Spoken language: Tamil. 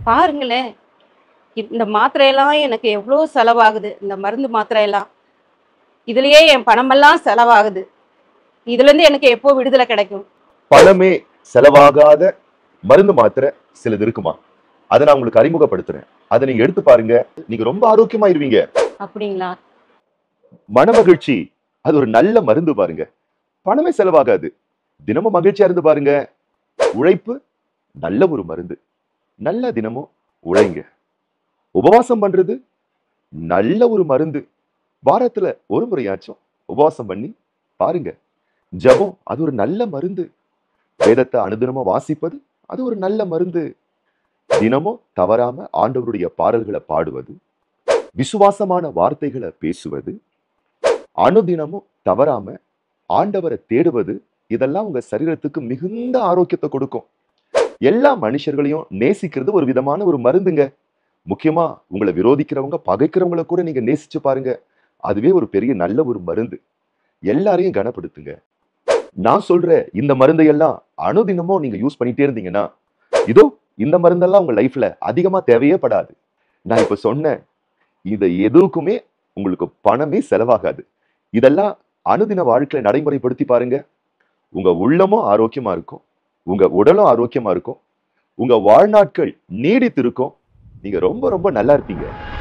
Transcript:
பாருங்களேன் இந்த மாத்திரையெல்லாம் எனக்கு எவ்வளோ செலவாகுது இந்த மருந்து மாத்திரையெல்லாம் இதுலயே என் பணமெல்லாம் செலவாகுது இதுல இருந்து எனக்கு எப்போ விடுதலை கிடைக்கும் பணமே செலவாகாத மருந்து மாத்திரை சிலது இருக்குமா அதை நான் உங்களுக்கு அறிமுகப்படுத்துறேன் அதை நீங்க எடுத்து பாருங்க நீங்க ரொம்ப ஆரோக்கியமாயிருவீங்க அப்படிங்களா மனமகிழ்ச்சி அது ஒரு நல்ல மருந்து பாருங்க பணமே செலவாகாது தினமும் மகிழ்ச்சியா இருந்து பாருங்க உழைப்பு நல்ல ஒரு மருந்து நல்ல தினமும் உழைங்க உபவாசம் பண்றது நல்ல ஒரு மருந்து வாரத்துல ஒரு முறையாச்சும் உபவாசம் பண்ணி பாருங்க ஜெபம் அது ஒரு நல்ல மருந்து வேதத்தை அனுதினமும் வாசிப்பது அது ஒரு நல்ல மருந்து தினமும் தவறாம ஆண்டவருடைய பாடல்களை பாடுவது விசுவாசமான வார்த்தைகளை பேசுவது அனுதினமும் தவறாம ஆண்டவரை தேடுவது இதெல்லாம் உங்க சரீரத்துக்கு மிகுந்த ஆரோக்கியத்தை கொடுக்கும் எல்லா மனுஷர்களையும் நேசிக்கிறது ஒரு விதமான ஒரு மருந்துங்க முக்கியமா உங்களை விரோதிக்கிறவங்க பகைக்கிறவங்கள கூட நீங்க நேசிச்சு பாருங்க அதுவே ஒரு பெரிய நல்ல ஒரு மருந்து எல்லாரையும் கனப்படுத்துங்க நான் சொல்ற இந்த மருந்தை எல்லாம் அனுதினமும் நீங்க யூஸ் பண்ணிட்டே இருந்தீங்கன்னா இதோ இந்த மருந்தெல்லாம் உங்க லைஃப்ல அதிகமா தேவையே படாது நான் இப்ப சொன்னேன் இதை எதுக்குமே உங்களுக்கு பணமே செலவாகாது இதெல்லாம் அனுதின வாழ்க்கையில நடைமுறைப்படுத்தி பாருங்க உங்க உள்ளமும் ஆரோக்கியமா இருக்கும் உங்க உடலும் ஆரோக்கியமா இருக்கும் உங்க வாழ்நாட்கள் நீடித்து இருக்கும் நீங்க ரொம்ப ரொம்ப நல்லா இருப்பீங்க